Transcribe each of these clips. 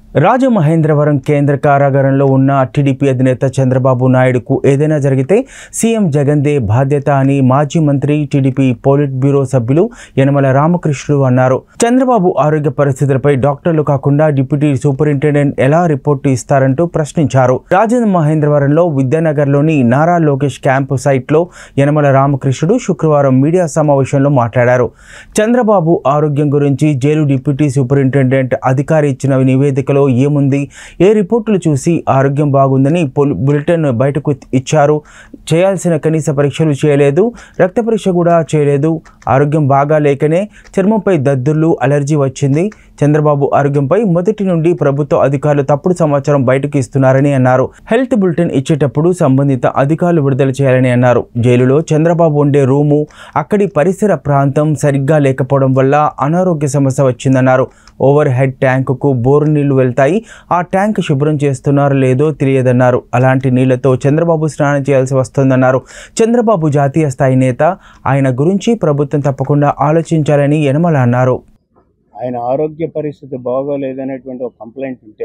రాజమహేంద్రవరం కేంద్ర కారాగారంలో ఉన్న టీడీపీ అధినేత చంద్రబాబు నాయుడుకు ఏదైనా జరిగితే సీఎం జగన్దే బాధ్యత అని మాజీ మంత్రి టీడీపీ పోలిట్ బ్యూరో సభ్యులు యనమల రామకృష్ణుడు అన్నారు చంద్రబాబు ఆరోగ్య పరిస్థితులపై డాక్టర్లు కాకుండా డిప్యూటీ సూపరింటెండెంట్ ఎలా రిపోర్టు ఇస్తారంటూ ప్రశ్నించారు రాజమహేంద్రవరంలో విద్యానగర్లోని నారా లోకేష్ క్యాంపు సైట్లో యనమల రామకృష్ణుడు శుక్రవారం మీడియా సమావేశంలో మాట్లాడారు చంద్రబాబు ఆరోగ్యం గురించి జైలు డిప్యూటీ సూపరింటెండెంట్ అధికారి ఇచ్చిన నివేదికలో ఏముంది ఏ రిపోర్టులు చూసి ఆరోగ్యం బాగుందని పొల్- బులెటిన్ బయటకు ఇచ్చారు చేయాల్సిన కనీస పరీక్షలు చేయలేదు రక్త పరీక్ష కూడా చేయలేదు ఆరోగ్యం బాగా లేకనే చర్మంపై దద్దుర్లు అలర్జీ వచ్చింది చంద్రబాబు ఆరోగ్యంపై మొదటి నుండి ప్రభుత్వ అధికారులు తప్పుడు సమాచారం బయటకు ఇస్తున్నారని అన్నారు హెల్త్ బులెటిన్ ఇచ్చేటప్పుడు సంబంధిత అధికారులు విడుదల చేయాలని అన్నారు జైలులో చంద్రబాబు ఉండే రూము అక్కడి పరిసర ప్రాంతం సరిగ్గా లేకపోవడం వల్ల అనారోగ్య సమస్య వచ్చిందన్నారు ఓవర్ హెడ్ ట్యాంకుకు బోరు నీళ్లు వెళ్తాయి ఆ ట్యాంక్ శుభ్రం చేస్తున్నారో లేదో తెలియదన్నారు అలాంటి నీళ్లతో చంద్రబాబు స్నానం చేయాల్సి వస్తుందన్నారు చంద్రబాబు జాతీయ స్థాయి నేత ఆయన గురించి ప్రభుత్వం తప్పకుండా ఆలోచించాలని యనమల అన్నారు ఆయన ఆరోగ్య పరిస్థితి బాగోలేదనేటువంటి ఒక కంప్లైంట్ ఉంటే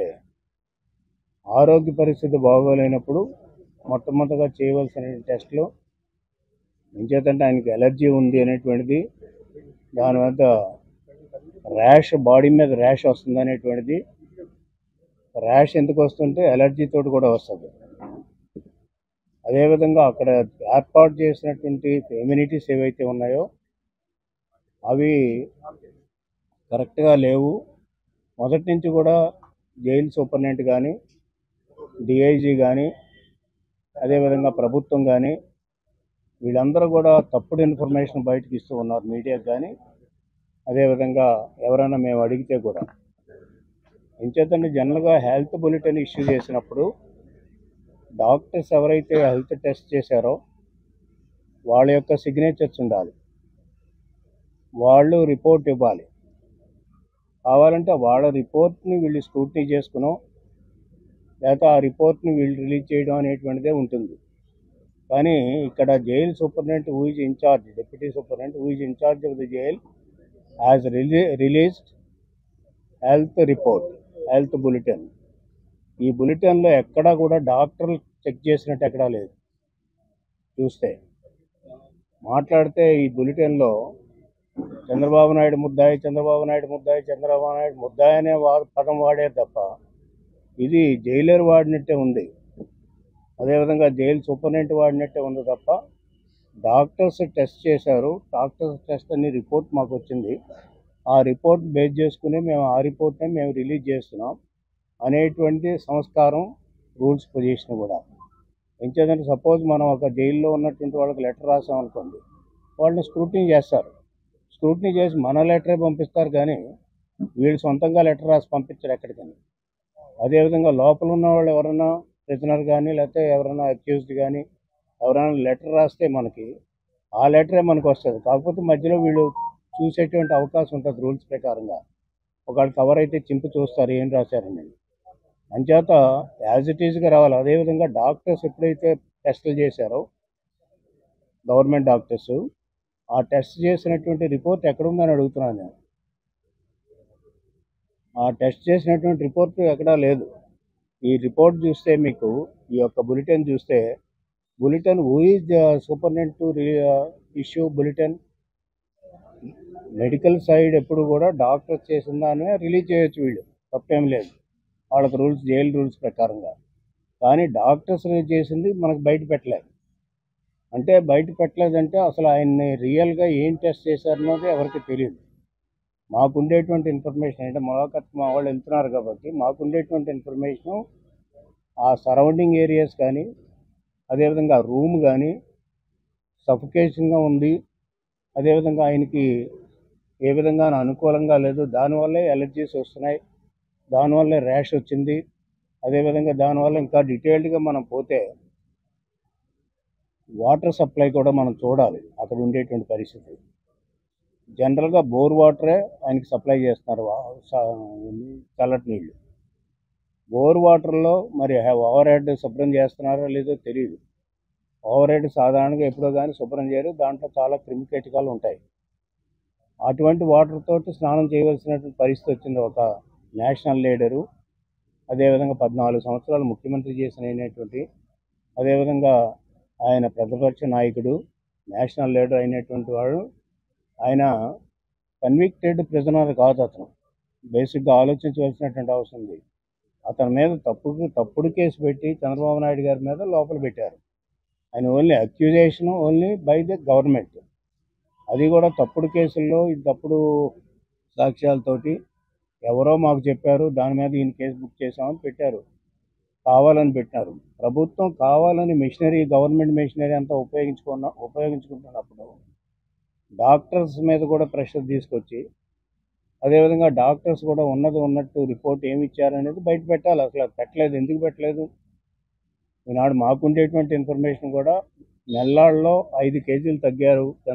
ఆరోగ్య పరిస్థితి బాగోలేనప్పుడు మొట్టమొదటిగా చేయవలసిన టెస్ట్లు ఎంచేతంటే ఆయనకి ఎలర్జీ ఉంది అనేటువంటిది దాని వద్ద ర్యాష్ బాడీ మీద ర్యాష్ వస్తుంది అనేటువంటిది ర్యాష్ ఎందుకు వస్తుంటే ఎలర్జీ తోటి కూడా వస్తుంది అదేవిధంగా అక్కడ ఏర్పాటు చేసినటువంటి ఇమ్యూనిటీస్ ఏవైతే ఉన్నాయో అవి కరెక్ట్గా లేవు మొదటి నుంచి కూడా జైలు సూపరింటెండెంట్ కానీ డిఐజీ కానీ అదేవిధంగా ప్రభుత్వం కానీ వీళ్ళందరూ కూడా తప్పుడు ఇన్ఫర్మేషన్ బయటకు ఇస్తూ ఉన్నారు మీడియాకి కానీ అదేవిధంగా ఎవరైనా మేము అడిగితే కూడా ఎంచేతంటే జనరల్గా హెల్త్ బులెటిన్ ఇష్యూ చేసినప్పుడు డాక్టర్స్ ఎవరైతే హెల్త్ టెస్ట్ చేశారో వాళ్ళ యొక్క సిగ్నేచర్స్ ఉండాలి వాళ్ళు రిపోర్ట్ ఇవ్వాలి కావాలంటే వాళ్ళ రిపోర్ట్ని వీళ్ళు స్క్రూటినీ చేసుకునో లేకపోతే ఆ రిపోర్ట్ని వీళ్ళు రిలీజ్ చేయడం అనేటువంటిదే ఉంటుంది కానీ ఇక్కడ jail superintendent who is in-charge deputy superintendent who is in-charge of the jail as reli released health report health bulletin ఈ బులెటిన్లో ఎక్కడా కూడా డాక్టర్లు చెక్ చేసినట్టు ఎక్కడా లేదు చూస్తే మాట్లాడితే ఈ బులెటిన్లో చంద్రబాబు నాయుడు ముద్దాయి చంద్రబాబు నాయుడు ముద్దాయి చంద్రబాబు నాయుడు ముద్దాయి అనే వా పదం వాడే తప్ప ఇది జైలర్ వాడినట్టే ఉంది అదేవిధంగా జైలు సూపరింటెండెంట్ వాడినట్టే ఉంది తప్ప డాక్టర్స్ టెస్ట్ చేశారు డాక్టర్స్ టెస్ట్ అని రిపోర్ట్ మాకు వచ్చింది ఆ రిపోర్ట్ బేస్ చేసుకుని మేము ఆ రిపోర్ట్నే మేము రిలీజ్ చేస్తున్నాం అనేటువంటి సంస్కారం రూల్స్ పొజిషన్ కూడా ఎంచేదంటే సపోజ్ మనం ఒక జైల్లో ఉన్నటువంటి వాళ్ళకి లెటర్ రాసామనుకోండి వాళ్ళని స్క్రూటినీ చేస్తారు స్క్రూటినీ చేసి మన లెటరే పంపిస్తారు కానీ వీళ్ళు సొంతంగా లెటర్ రాసి పంపించరు ఎక్కడికని అదేవిధంగా లోపల ఉన్న వాళ్ళు ఎవరైనా ప్రిజనర్ కానీ లేకపోతే ఎవరైనా అక్యూజ్డ్ కానీ ఎవరైనా లెటర్ రాస్తే మనకి ఆ లెటరే మనకు వస్తుంది కాకపోతే మధ్యలో వీళ్ళు చూసేటువంటి అవకాశం ఉంటుంది రూల్స్ ప్రకారంగా ఒకవేళ కవర్ అయితే చింపు చూస్తారు ఏం రాశారని అంచేత యాజ్ ఇట్ ఈజ్గా రావాలి అదేవిధంగా డాక్టర్స్ ఎప్పుడైతే టెస్టులు చేశారో గవర్నమెంట్ డాక్టర్స్ ఆ టెస్ట్ చేసినటువంటి రిపోర్ట్ ఎక్కడుందని అడుగుతున్నాను నేను ఆ టెస్ట్ చేసినటువంటి రిపోర్ట్ ఎక్కడా లేదు ఈ రిపోర్ట్ చూస్తే మీకు ఈ యొక్క బులెటిన్ చూస్తే bulletin who is superintendent to issue bulletin medical side ఎప్పుడు కూడా డాక్టర్ చేసిన దాన్ని రిలీజ్ చేయొచ్చు వీళ్ళు తప్పేం లేదు వాళ్ళకి రూల్స్ జైలు రూల్స్ ప్రకారంగా కానీ డాక్టర్స్ రిలీజ్ చేసింది మనకు బయట పెట్టలేదు అంటే బయట పెట్టలేదంటే అసలు ఆయన్ని రియల్గా ఏం టెస్ట్ చేశారన్నది ఎవరికి తెలియదు మాకుండేటువంటి ఇన్ఫర్మేషన్ అంటే మొలకత్ మా వాళ్ళు వెళ్తున్నారు కాబట్టి మాకుండేటువంటి ఇన్ఫర్మేషన్ ఆ సరౌండింగ్ ఏరియాస్ కానీ అదేవిధంగా రూమ్ కానీ సఫికేషన్గా ఉంది అదేవిధంగా ఆయనకి ఏ విధంగా అనుకూలంగా లేదు దానివల్లే ఎలర్జీస్ వస్తున్నాయి దానివల్లే ర్యాష్ వచ్చింది అదేవిధంగా దానివల్ల ఇంకా డీటెయిల్డ్గా మనం పోతే వాటర్ సప్లై కూడా మనం చూడాలి అక్కడ ఉండేటువంటి పరిస్థితి జనరల్గా బోర్ వాటరే ఆయనకి సప్లై చేస్తున్నారు వా- స- చల్లటి నీళ్ళు బోర్ వాటర్లో మరి ఓవర్ హెడ్ శుభ్రం చేస్తున్నారో లేదో తెలియదు ఓవర్ హెడ్ సాధారణంగా ఎప్పుడో కానీ శుభ్రం చేయరు దాంట్లో చాలా క్రిమి కీటకాలు ఉంటాయి అటువంటి వాటర్ తోటి స్నానం చేయవలసినటువంటి పరిస్థితి వచ్చింది ఒక నేషనల్ లీడరు అదేవిధంగా పద్నాలుగు సంవత్సరాలు ముఖ్యమంత్రి చేసిన అయినటువంటి అదేవిధంగా ఆయన ప్రతిపక్ష నాయకుడు నేషనల్ లీడర్ అయినటువంటి వాడు ఆయన కన్విక్టెడ్ ప్రిజనర్ కాదు అతను బేసిక్గా ఆలోచించవలసినటువంటి అవసరం ఉంది అతని మీద తప్పుడు తప్పుడు కేసు పెట్టి చంద్రబాబు నాయుడు గారి మీద లోపల పెట్టారు ఆయన only accusation only by the government అది కూడా తప్పుడు కేసుల్లో ఈ తప్పుడు సాక్ష్యాలతోటి ఎవరో మాకు చెప్పారు దాని మీద ఈయన కేసు బుక్ చేసామని పెట్టారు కావాలని పెట్టినారు ప్రభుత్వం కావాలని మిషనరీ గవర్నమెంట్ మిషనరీ అంతా ఉపయోగించుకున్న ఉపయోగించుకుంటున్నప్పుడు డాక్టర్స్ మీద కూడా ప్రెషర్ తీసుకొచ్చి అదేవిధంగా డాక్టర్స్ కూడా ఉన్నది ఉన్నట్టు రిపోర్ట్ ఏమి ఇచ్చారనేది బయట పెట్టాలి అసలు అది పెట్టలేదు ఎందుకు పెట్టలేదు ఈనాడు మాకుండేటువంటి ఇన్ఫర్మేషన్ కూడా నెల్లాళ్ళలో ఐదు కేజీలు తగ్గారు